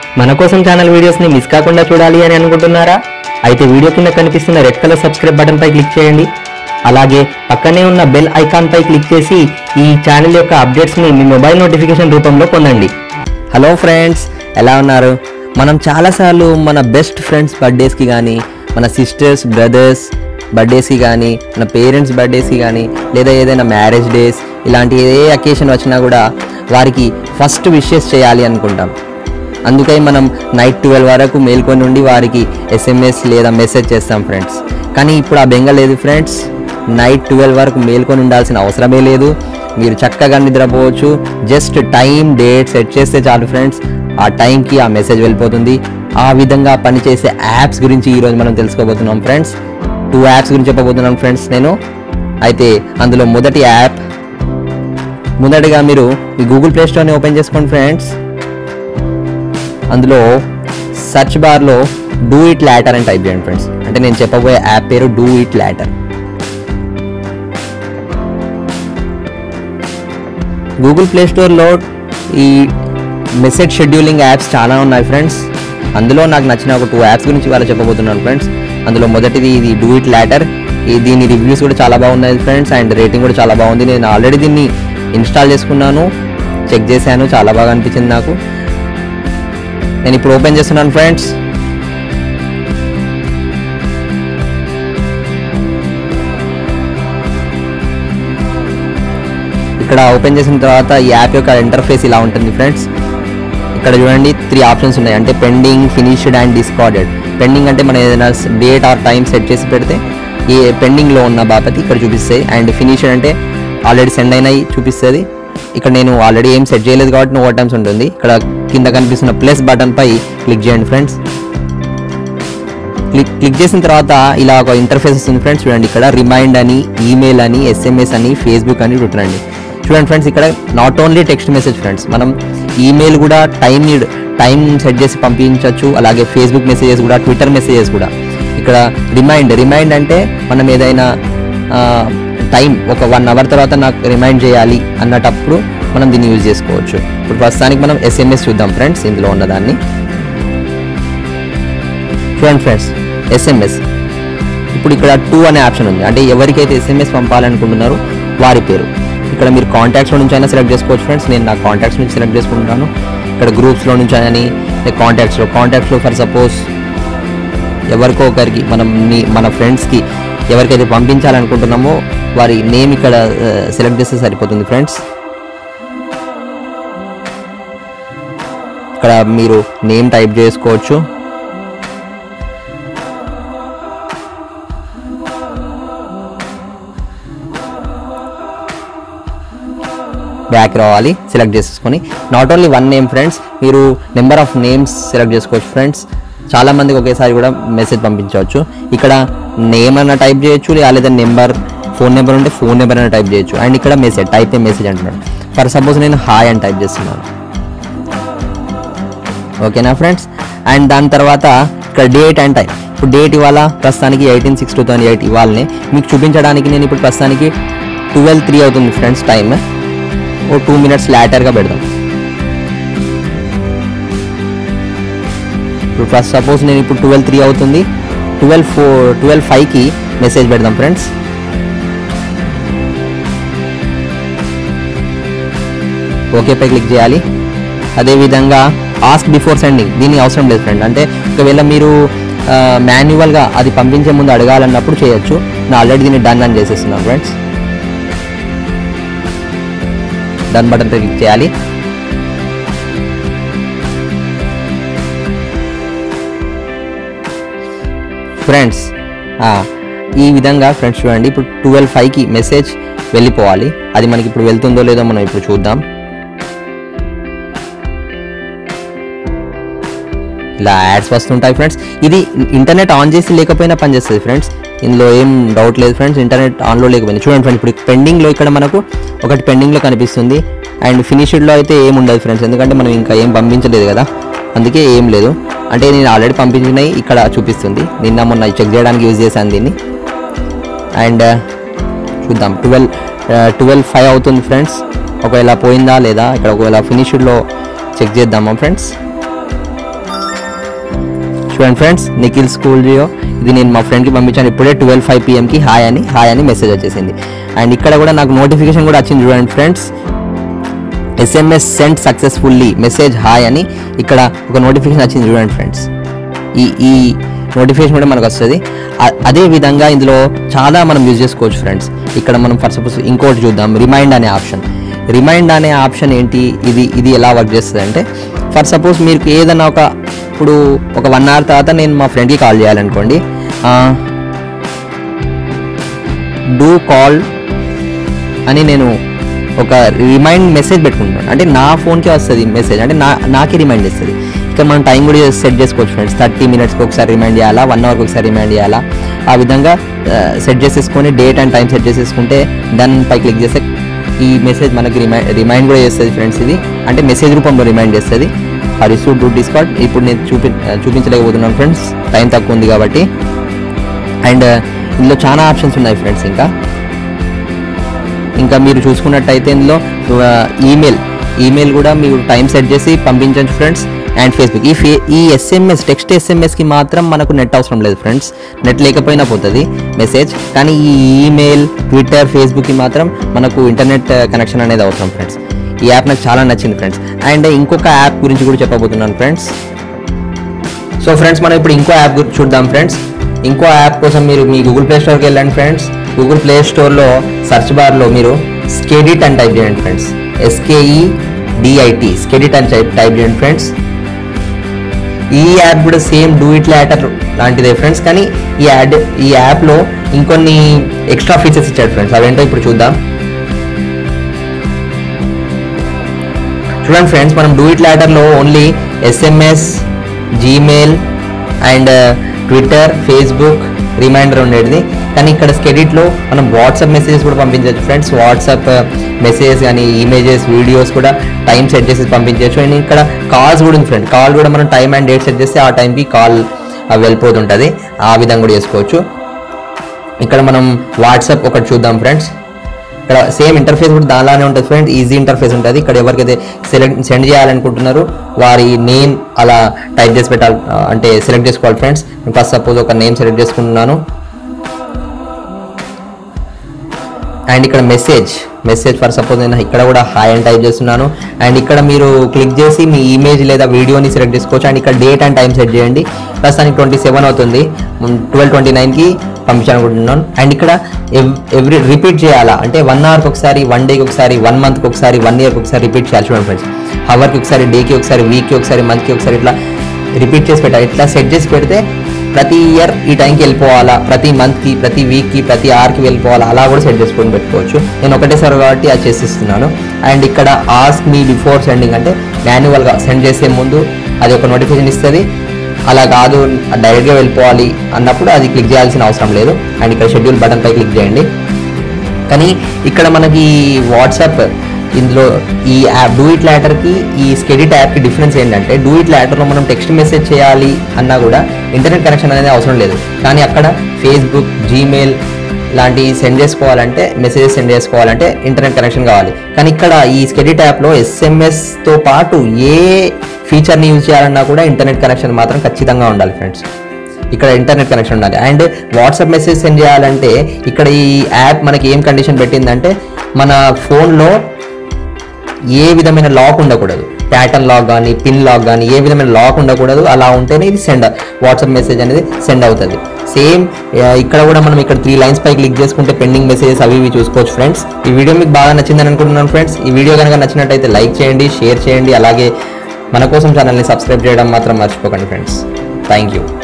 మన కోసం ఛానల్ వీడియోస్ని మిస్ కాకుండా చూడాలి అని అనుకుంటున్నారా అయితే వీడియో కింద కనిపిస్తున్న రెడ్ కలర్ సబ్స్క్రైబ్ బటన్ పై క్లిక్ చేయండి అలాగే పక్కనే ఉన్న బెల్ ఐకాన్ పై క్లిక్ చేసి ఈ ఛానల్ యొక్క అప్డేట్స్ని మీ మొబైల్ నోటిఫికేషన్ రూపంలో పొందండి హలో ఫ్రెండ్స్ ఎలా ఉన్నారు మనం చాలాసార్లు మన బెస్ట్ ఫ్రెండ్స్ బర్త్డేస్కి కానీ మన సిస్టర్స్ బ్రదర్స్ బర్త్డేస్కి కానీ మన పేరెంట్స్ బర్త్డేస్కి కానీ లేదా ఏదైనా మ్యారేజ్ డేస్ ఇలాంటి ఏ అకేషన్ వచ్చినా కూడా వారికి ఫస్ట్ విషెస్ చేయాలి అనుకుంటాం అందుకై మనం నైట్ ట్వెల్వ్ వరకు మేల్కొని ఉండి వారికి ఎస్ఎంఎస్ లేదా మెసేజ్ చేస్తాం ఫ్రెండ్స్ కానీ ఇప్పుడు ఆ బెంగ లేదు ఫ్రెండ్స్ నైట్ ట్వెల్వ్ వరకు మేల్కొని ఉండాల్సిన అవసరమే లేదు మీరు చక్కగా నిద్రపోవచ్చు జస్ట్ టైం డేట్ సెట్ చేస్తే చాలు ఫ్రెండ్స్ ఆ టైంకి ఆ మెసేజ్ వెళ్ళిపోతుంది ఆ విధంగా పనిచేసే యాప్స్ గురించి ఈరోజు మనం తెలుసుకోబోతున్నాం ఫ్రెండ్స్ టూ యాప్స్ గురించి చెప్పబోతున్నాం ఫ్రెండ్స్ నేను అయితే అందులో మొదటి యాప్ మొదటిగా మీరు ఈ గూగుల్ ప్లే స్టోర్ని ఓపెన్ చేసుకోండి ఫ్రెండ్స్ అందులో సర్చ్ బార్లో డూ ఇట్ లాటర్ అని టైప్ చేయండి ఫ్రెండ్స్ అంటే నేను చెప్పబోయే యాప్ పేరు do it later Google play స్టోర్లో ఈ మెసేజ్ షెడ్యూలింగ్ యాప్స్ చాలా ఉన్నాయి ఫ్రెండ్స్ అందులో నాకు నచ్చిన ఒక టూ యాప్స్ గురించి వాళ్ళు చెప్పబోతున్నాను ఫ్రెండ్స్ అందులో మొదటిది ఇది డూ ఇట్ లాటర్ ఈ దీని రివ్యూస్ కూడా చాలా బాగున్నాయి ఫ్రెండ్స్ అండ్ రేటింగ్ కూడా చాలా బాగుంది నేను ఆల్రెడీ దీన్ని ఇన్స్టాల్ చేసుకున్నాను చెక్ చేశాను చాలా బాగా అనిపించింది నాకు నేను ఇప్పుడు ఓపెన్ చేస్తున్నాను ఫ్రెండ్స్ ఇక్కడ ఓపెన్ చేసిన తర్వాత ఈ యాప్ యొక్క ఇంటర్ఫేస్ ఇలా ఉంటుంది ఫ్రెండ్స్ ఇక్కడ చూడండి త్రీ ఆప్షన్స్ ఉన్నాయి అంటే pending finished and discarded pending అంటే మనం ఏదైనా డేట్ ఆర్ టైం సెట్ చేసి పెడితే ఈ పెండింగ్లో ఉన్న బాపతి ఇక్కడ చూపిస్తాయి అండ్ ఫినిష్డ్ అంటే ఆల్రెడీ సెండ్ అయినాయి చూపిస్తుంది ఇక్కడ నేను ఆల్రెడీ ఏం సెట్ చేయలేదు కాబట్టి నో టైమ్స్ ఉంటుంది ఇక్కడ కింద కనిపిస్తున్న ప్లస్ బటన్ పై క్లిక్ చేయండి ఫ్రెండ్స్ క్లిక్ క్లిక్ చేసిన తర్వాత ఇలా ఒక ఇంటర్ఫేస్ వస్తుంది ఫ్రెండ్స్ చూడండి ఇక్కడ రిమైండ్ అని ఈమెయిల్ అని ఎస్ఎంఎస్ అని ఫేస్బుక్ అని చూడండి చూడండి ఫ్రెండ్స్ ఇక్కడ not only text message friends మనం ఈమెయిల్ కూడా టైం టైం సెట్ చేసి పంపించవచ్చు అలాగే ఫేస్బుక్ మెసేజెస్ కూడా ట్విట్టర్ మెసేజెస్ కూడా ఇక్కడ రిమైండ్ రిమైండ్ అంటే మనం ఏదైనా టైం ఒక వన్ అవర్ తర్వాత నాకు రిమైండ్ చేయాలి అన్నటప్పుడు మనం దీన్ని యూజ్ చేసుకోవచ్చు ఇప్పుడు ప్రస్తుతానికి మనం ఎస్ఎంఎస్ చూద్దాం ఫ్రెండ్స్ ఇందులో ఉన్నదాన్ని చూడండి ఫ్రెండ్స్ ఎస్ఎంఎస్ ఇప్పుడు ఇక్కడ టూ అనే ఆప్షన్ ఉంది అంటే ఎవరికైతే ఎస్ఎంఎస్ పంపాలనుకుంటున్నారో వారి పేరు ఇక్కడ మీరు కాంటాక్ట్స్లో నుంచి అయినా సెలెక్ట్ చేసుకోవచ్చు ఫ్రెండ్స్ నేను నా కాంటాక్ట్స్ నుంచి సెలెక్ట్ చేసుకుంటున్నాను ఇక్కడ గ్రూప్స్లో నుంచి అని కాంటాక్ట్స్లో కాంటాక్ట్స్లో ఫర్ సపోజ్ ఎవరికో ఒకరికి మనం మీ మన ఫ్రెండ్స్కి ఎవరికైతే పంపించాలనుకుంటున్నామో వారి నేమ్ ఇక్కడ సెలెక్ట్ చేస్తే సరిపోతుంది ఫ్రెండ్స్ ఇక్కడ మీరు నేమ్ టైప్ చేసుకోవచ్చు బ్యాక్ రావాలి సెలెక్ట్ చేసేసుకొని not only one name friends మీరు నెంబర్ ఆఫ్ నేమ్స్ సెలెక్ట్ చేసుకోవచ్చు ఫ్రెండ్స్ చాలా మందికి ఒకేసారి కూడా మెసేజ్ పంపించవచ్చు ఇక్కడ నేమ్ అన్న టైప్ చేయొచ్చు లేదా నెంబర్ ఫోన్ నెంబర్ ఉంటే ఫోన్ నెంబర్ అన్న టైప్ చేయొచ్చు అండ్ ఇక్కడ మెసేజ్ టైప్ ఏ మెసేజ్ అంటున్నాడు ఫర్ సపోజ్ నేను హాయ్ అని టైప్ చేస్తున్నాను ఓకేనా ఫ్రెండ్స్ అండ్ దాని తర్వాత ఇక్కడ డేట్ అండ్ టైం ఇప్పుడు డేట్ ఇవాళ ప్రస్తుతానికి eighteen six two thousand eight ఇవ్వాలని మీకు చూపించడానికి నేను ఇప్పుడు ప్రస్తుతానికి ట్వెల్వ్ త్రీ అవుతుంది ఫ్రెండ్స్ టైం ఓ టూ మినిట్స్ లాటర్గా పెడదాం ఇప్పుడు ఫస్ట్ సపోజ్ నేను ఇప్పుడు ట్వెల్వ్ త్రీ అవుతుంది ట్వెల్వ్ ఫోర్ ట్వెల్వ్ ఫైవ్కి మెసేజ్ పెడదాం ఫ్రెండ్స్ ఓకే పై క్లిక్ చేయాలి అదేవిధంగా ఆస్క్ బిఫోర్ సెండింగ్ దీని అవసరం లేదు ఫ్రెండ్ అంటే ఒకవేళ మీరు మాన్యువల్గా అది పంపించే ముందు అడగాలన్నప్పుడు చేయొచ్చు నేను ఆల్రెడీ దీన్ని డన్ అని చేసేస్తున్నాను ఫ్రెండ్స్ డన్ బటన్ క్లిక్ చేయాలి ఫ్రెండ్స్ ఈ విధంగా ఫ్రెండ్స్ చూడండి ఇప్పుడు ట్వెల్వ్ ఫైవ్కి మెసేజ్ వెళ్ళిపోవాలి అది మనకి ఇప్పుడు వెళ్తుందో లేదో మనం ఇప్పుడు చూద్దాం ఇలా యాడ్స్ వస్తుంటాయి ఫ్రెండ్స్ ఇది ఇంటర్నెట్ ఆన్ చేసి లేకపోయినా పనిచేస్తుంది ఫ్రెండ్స్ ఇందులో ఏం డౌట్ లేదు ఫ్రెండ్స్ ఇంటర్నెట్ ఆన్లో లేకపోయింది చూడండి ఫ్రెండ్స్ ఇప్పుడు పెండింగ్లో ఇక్కడ మనకు ఒకటి పెండింగ్లో కనిపిస్తుంది అండ్ ఫినిష్డ్లో అయితే ఏం ఉండదు ఫ్రెండ్స్ ఎందుకంటే మనం ఇంకా ఏం పంపించలేదు కదా అందుకే ఏం లేదు అంటే నేను ఆల్రెడీ పంపించినవి ఇక్కడ చూపిస్తుంది నిన్న మొన్న చెక్ చేయడానికి యూజ్ చేశాను దీన్ని అండ్ చూద్దాం ట్వెల్వ్ ట్వెల్వ్ ఫైవ్ అవుతుంది ఫ్రెండ్స్ ఒకవేళ పోయిందా లేదా ఇక్కడ ఒకవేళ ఫినిష్డ్లో చెక్ చేద్దామా ఫ్రెండ్స్ చూడండి ఫ్రెండ్స్ నిఖిల్ స్కూల్ జియో ఇది నేను మా ఫ్రెండ్కి పంపించాను ఇప్పుడే ట్వెల్వ్ ఫైవ్ పిఎంకి హాయ్ అని హాయ్ అని మెసేజ్ వచ్చేసింది అండ్ ఇక్కడ కూడా నాకు నోటిఫికేషన్ కూడా వచ్చింది చూడండి friends SMS send successfully message hi అని ఇక్కడ ఒక నోటిఫికేషన్ వచ్చింది చూడండి ఫ్రెండ్స్ ఈ ఈ నోటిఫికేషన్ కూడా మనకు వస్తుంది అ- అదే విధంగా ఇందులో చాలా మనం యూజ్ చేసుకోవచ్చు ఫ్రెండ్స్ ఇక్కడ మనం ఫర్ సపోజ్ ఇంకోటి చూద్దాం రిమైండ్ అనే ఆప్షన్ రిమైండ్ అనే ఆప్షన్ ఏంటి ఇది ఇది ఎలా వర్క్ చేస్తుంది అంటే ఫర్ సపోజ్ మీకు ఏదైనా ఒక ఇప్పుడు ఒక వన్ అవర్ తర్వాత నేను మా ఫ్రెండ్కి కాల్ చేయాలనుకోండి డూ కాల్ అని నేను ఒక రిమైండ్ మెసేజ్ పెట్టుకుంటాను అంటే నా ఫోన్కే వస్తుంది మెసేజ్ అంటే నా నాకే రిమైండ్ చేస్తుంది ఇక్కడ మనం టైం కూడా సెట్ చేసుకోవచ్చు ఫ్రెండ్స్ థర్టీ మినిట్స్కి ఒకసారి రిమైండ్ చేయాలా వన్ అవర్కి ఒకసారి రిమైండ్ చేయాలా ఆ విధంగా సెట్ చేసేసుకొని డేట్ అండ్ టైం సెట్ చేసేసుకుంటే డన్ పై క్లిక్ చేస్తే ఈ మెసేజ్ మనకి రిమైండ్ రిమైండ్ కూడా చేస్తుంది ఫ్రెండ్స్ ఇది అంటే మెసేజ్ రూపంలో రిమైండ్ చేస్తుంది హరిసు డూ డిస్కార్డ్ ఇప్పుడు నేను చూపి చూపించలేకపోతున్నాను ఫ్రెండ్స్ టైం తక్కువ ఉంది కాబట్టి అండ్ ఇందులో చాలా ఆప్షన్స్ ఉన్నాయి ఫ్రెండ్స్ ఇంకా ఇంకా మీరు చూసుకున్నట్టయితే ఇందులో ఈమెయిల్ ఈమెయిల్ కూడా మీరు టైం సెట్ చేసి పంపించవచ్చు ఫ్రెండ్స్ అండ్ ఫేస్బుక్ ఈ ఫే ఈ ఎస్ఎంఎస్ టెక్స్ట్ ఎస్ఎంఎస్కి మాత్రం మనకు నెట్ అవసరం లేదు ఫ్రెండ్స్ నెట్ లేకపోయినా పోతుంది మెసేజ్ కానీ ఈ ఈమెయిల్ ట్విట్టర్ ఫేస్బుక్కి మాత్రం మనకు ఇంటర్నెట్ కనెక్షన్ అనేది అవసరం ఫ్రెండ్స్ ఈ యాప్ నాకు చాలా నచ్చింది ఫ్రెండ్స్ అండ్ ఇంకొక యాప్ గురించి కూడా చెప్పబోతున్నాను ఫ్రెండ్స్ సో ఫ్రెండ్స్ మనం ఇప్పుడు ఇంకో యాప్ గురించి చూద్దాం ఫ్రెండ్స్ ఇంకో యాప్ కోసం మీరు మీ గూగుల్ ప్లే స్టోర్కి వెళ్ళండి ఫ్రెండ్స్ గూగుల్ ప్లే స్టోర్లో సెర్చ్ బార్లో మీరు స్కెడిట్ అని టైప్ చేయండి ఫ్రెండ్స్ ఎస్కేఈ డిఐటి స్కెడిట్ అని టైప్ టైప్ చేయండి ఫ్రెండ్స్ ఈ యాప్ కూడా సేమ్ డూ ఇట్ లాటర్ లాంటిదే ఫ్రెండ్స్ కానీ ఈ యాడ్ ఈ యాప్లో ఇంకొన్ని ఎక్స్ట్రా ఫీచర్స్ ఇచ్చాడు ఫ్రెండ్స్ అవేంటో ఇప్పుడు చూద్దాం చూడండి ఫ్రెండ్స్ మనం డూ ఇట్ లాటర్లో only SMS Gmail and Twitter Facebook reminder ఉండేది కానీ ఇక్కడ స్కెడిట్లో మనం వాట్సాప్ మెసేజెస్ కూడా పంపించవచ్చు ఫ్రెండ్స్ వాట్సాప్ మెసేజెస్ కానీ ఇమేజెస్ వీడియోస్ కూడా టైం సెట్ చేసి పంపించవచ్చు అండ్ ఇక్కడ కాల్స్ కూడా ఉంది ఫ్రెండ్ కాల్ కూడా మనం టైం అండ్ డేట్ సెట్ చేస్తే ఆ టైంకి కాల్ వెళ్ళిపోతుంటుంది ఆ విధంగా కూడా చేసుకోవచ్చు ఇక్కడ మనం వాట్సాప్ ఒకటి చూద్దాం ఫ్రెండ్స్ ఇక్కడ సేమ్ ఇంటర్ఫేస్ కూడా దానిలానే ఉంటుంది ఫ్రెండ్ ఈజీ ఇంటర్ఫేస్ ఉంటుంది ఇక్కడ ఎవరికైతే సెలెక్ట్ సెండ్ చేయాలనుకుంటున్నారో వారి నేమ్ అలా టైప్ చేసి పెట్టాలి ఆ, అంటే సెలెక్ట్ చేసుకోవాలి ఫ్రెండ్స్ ఫస్ట్ సపోజ్ ఒక నేమ్ సెలెక్ట్ చేసుకుంటున్నాను అండ్ ఇక్కడ మెసేజ్ మెసేజ్ ఫర్ సపోజ్ నేను ఇక్కడ కూడా హాయ్ అని టైప్ చేస్తున్నాను అండ్ ఇక్కడ మీరు క్లిక్ చేసి మీ ఇమేజ్ లేదా వీడియోని సెలెక్ట్ చేసుకోవచ్చు అండ్ ఇక్కడ డేట్ అండ్ టైం సెట్ చేయండి ప్రస్తుతానికి ట్వంటీ సెవెన్ అవుతుంది ట్వెల్వ్ ట్వంటీ నైన్కి పంపించాలనుకుంటున్నాను అండ్ ఇక్కడ ఎవ్రీ రిపీట్ చేయాలా అంటే వన్ అవర్కి ఒకసారి వన్ డేకి ఒకసారి వన్ మంత్కి ఒకసారి వన్ ఇయర్కి ఒకసారి రిపీట్ చేయాలి చూడండి ఫ్రెండ్స్ హవర్కి ఒకసారి డేకి ఒకసారి వీక్కి ఒకసారి మంత్కి ఒకసారి ఇట్లా రిపీట్ చేసి పెట్టాలి ఇట్లా సెట్ చేసి పెడితే ప్రతి ఇయర్ ఈ టైంకి వెళ్ళిపోవాలా ప్రతి మంత్కి ప్రతి వీక్కి ప్రతి ఆర్కి వెళ్ళిపోవాలా అలా కూడా సెట్ చేసుకొని పెట్టుకోవచ్చు నేను ఒకటేసారి కాబట్టి అది చేసిస్తున్నాను అండ్ ఇక్కడ ఆస్క్ మీ బిఫోర్ సెండింగ్ అంటే మాన్యువల్గా సెండ్ చేసే ముందు అది ఒక నోటిఫికేషన్ ఇస్తుంది అలా కాదు డైరెక్ట్గా వెళ్ళిపోవాలి అన్నప్పుడు అది క్లిక్ చేయాల్సిన అవసరం లేదు అండ్ ఇక్కడ షెడ్యూల్ బటన్ పై క్లిక్ చేయండి కానీ ఇక్కడ మనకి వాట్సాప్ ఇందులో ఈ యాప్ డూ ఇట్ ల్యాటర్కి ఈ స్కెడిట్ యాప్కి డిఫరెన్స్ ఏంటంటే డూ ఇట్ ల్యాటర్లో మనం టెక్స్ట్ మెసేజ్ చేయాలి అన్నా కూడా ఇంటర్నెట్ కనెక్షన్ అనేది అవసరం లేదు కానీ అక్కడ ఫేస్బుక్ జీమెయిల్ లాంటివి సెండ్ చేసుకోవాలంటే మెసేజెస్ సెండ్ చేసుకోవాలంటే ఇంటర్నెట్ కనెక్షన్ కావాలి కానీ ఇక్కడ ఈ స్కెడిట్ యాప్లో ఎస్ఎంఎస్తో పాటు ఏ ఫీచర్ని యూజ్ చేయాలన్నా కూడా ఇంటర్నెట్ కనెక్షన్ మాత్రం ఖచ్చితంగా ఉండాలి ఫ్రెండ్స్ ఇక్కడ ఇంటర్నెట్ కనెక్షన్ ఉండాలి అండ్ వాట్సాప్ మెసేజ్ సెండ్ చేయాలంటే ఇక్కడ ఈ యాప్ మనకి ఏం కండిషన్ పెట్టిందంటే మన ఫోన్లో ఏ విధమైన లాక్ ఉండకూడదు ప్యాటర్న్ లాక్ కానీ పిన్ లాక్ కానీ ఏ విధమైన లాక్ ఉండకూడదు అలా ఉంటేనే ఇది సెండ్ వాట్సాప్ మెసేజ్ అనేది సెండ్ అవుతుంది సేమ్ ఇక్కడ కూడా మనం ఇక్కడ త్రీ లైన్స్ పై క్లిక్ చేసుకుంటే పెండింగ్ మెసేజెస్ అవి ఇవి చూసుకోవచ్చు ఫ్రెండ్స్ ఈ వీడియో మీకు బాగా నచ్చిందని అనుకుంటున్నాను ఫ్రెండ్స్ ఈ వీడియో కనుక నచ్చినట్టయితే లైక్ చేయండి షేర్ చేయండి అలాగే మన కోసం ఛానల్ని సబ్స్క్రైబ్ చేయడం మాత్రం మర్చిపోకండి ఫ్రెండ్స్ థ్యాంక్ యూ